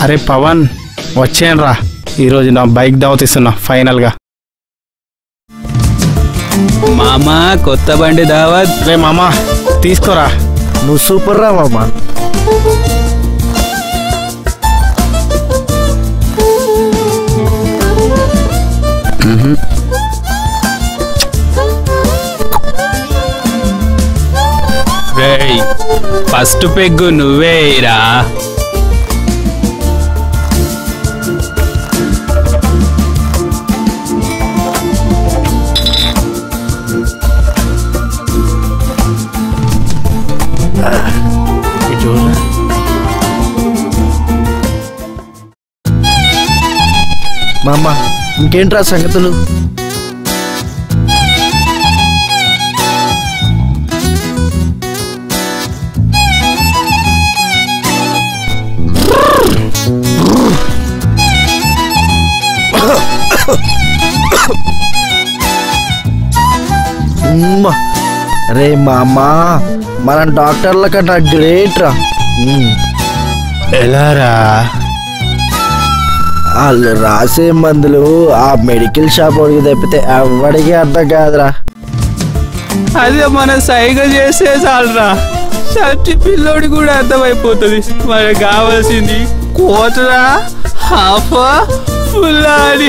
అరే పవన్ వచ్చేయండి రా ఈరోజు నా బైక్ దావతిస్తున్నా ఫైనల్గా మామా కొత్త బండి దావత్ రే మామ తీసుకోరా నువ్వు సూపర్ రా మామ రేయ్ ఫస్ట్ పెగ్గు నువ్వేరా ఇది చూడరా మామ ఇంకేంట్రా సంగతులు ఉమ్మ. రే మామా మనం డాక్టర్ల కన్నా గ్రేట్ రా ఉమ్. ఎలారా వాళ్ళు రాసే మందులు ఆ మెడికల్ షాప్ వాడికి తప్పితే ఎవడికి అర్థం కాదురా అదే మన సైగ చేసే చాలరా సచ్చి పిల్లోడి కూడా అర్థమైపోతుంది మనకు కావాల్సింది కోటరా హాఫ్ ఫుల్ అని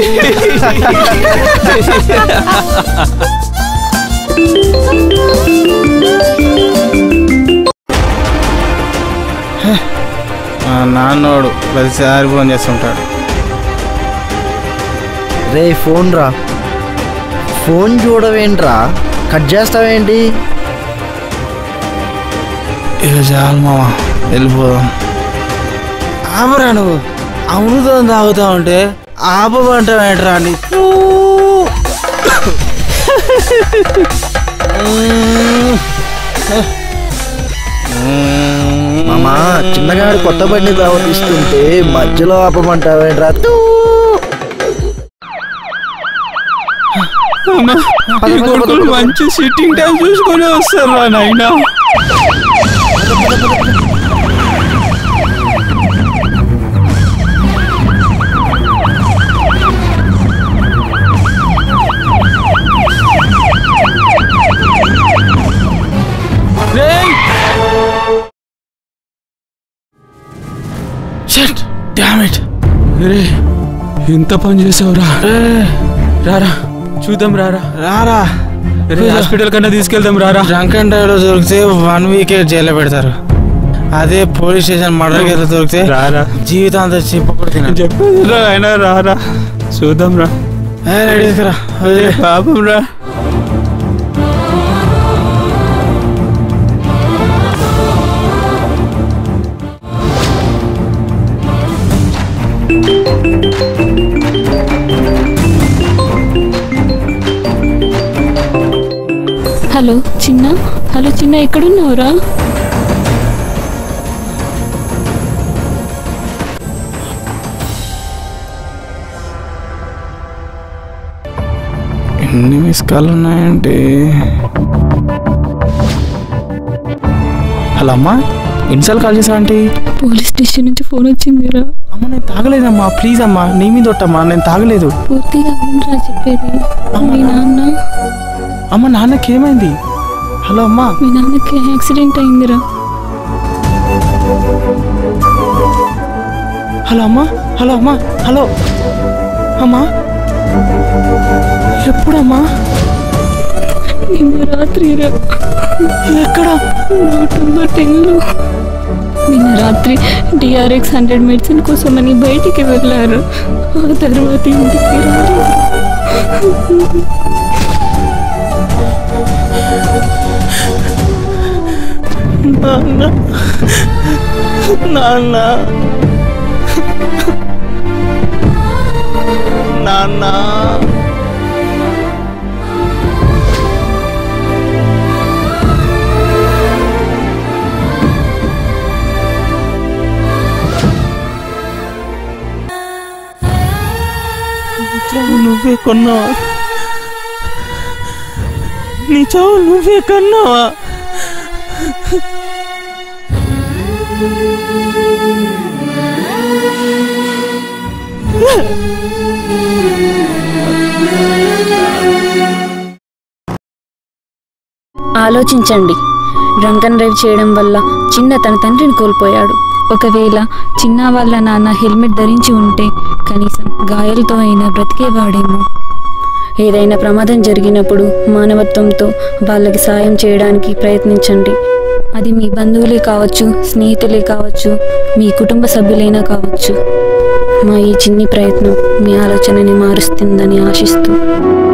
మా నాన్నోడు ప్రతిసారి ఫోన్ చేస్తుంటాడు రే ఫోన్ రా ఫోన్ చూడవేంట్రా కట్ చేస్తావేంటి ఇక చాలు మామ వెళ్ళిపోదాం ఆపరా నువ్వు అమృతం తాగుతా ఉంటే ఆపమంటావేంట్రా అని మామా చిన్నగాడు కొత్త బండి దావతిస్తుంటే మధ్యలో ఆపమంటావేంట్రా తూ. ఈ కొడుకులు మంచి సిట్టింగ్ టైం చూసుకొని వస్తారా నాయనా రేయ్ షట్ డామ్ ఇట్ రే ఎంత పని చేసావురా రారా చూద్దాం రారా రారా రే హాస్పిటల్ కన్నా తీసుకెళ్దాం రారా డ్రంక్ అండ్ డ్రైవ్ లో దొరికితే వన్ వీకే జైల్లో పెడతారు అదే పోలీస్ స్టేషన్ మర్డర్ కేసులో దొరికితే రారా జీవితాంతం చెప్పకూడదు తినాలి. చెప్పేది రా అయినా రారా చూద్దాం రా ఏ, రెడీ తీసుకురా వదిలే. పాపం రా హలో చిన్న హలో చిన్న ఎక్కడున్నావురా ఎన్ని మిస్ కాల్ ఉన్నాయంటే హలో అమ్మా ఎన్నిసార్లు కాల్ చేసా ఆంటీ పోలీస్ స్టేషన్ నుంచి ఫోన్ వచ్చిందిరా అమ్మ నేను తాగలేదమ్మా ప్లీజ్ అమ్మా నీ మీద ఒట్టమ్మా నేను తాగలేదు పూర్తిగా వినరా చెప్పేది మీ నాన్న అమ్మ నాన్నకి ఏమైంది హలో అమ్మా మీ నాన్నకి యాక్సిడెంట్ అయిందిరా హలో అమ్మా హలో అమ్మా హలో అమ్మా ఎప్పుడమ్మా నిన్న రాత్రిరా ఎక్కడ నూట టెన్లో నిన్న రాత్రి డిఆర్ఎక్స్ హండ్రెడ్ మెడిసిన్ కోసమని బయటికి వెళ్ళారు ఆ తర్వాత ఇంటికి రాలేదు నాన్న నాన్న నాన్న చావు నువ్వే కొన్నావా నీ చావు నువ్వే కన్నావా ఆలోచించండి డ్రంక్ అండ్ డ్రైవ్ చేయడం వల్ల చిన్న తన తండ్రిని కోల్పోయాడు ఒకవేళ చిన్న వాళ్ళ నాన్న హెల్మెట్ ధరించి ఉంటే కనీసం గాయాలతో అయినా బ్రతికేవాడేమో ఏదైనా ప్రమాదం జరిగినప్పుడు మానవత్వంతో వాళ్ళకి సాయం చేయడానికి ప్రయత్నించండి అది మీ బంధువులే కావచ్చు స్నేహితులే కావచ్చు మీ కుటుంబ సభ్యులైనా కావచ్చు మా ఈ చిన్ని ప్రయత్నం మీ ఆలోచనని మారుస్తుందని ఆశిస్తూ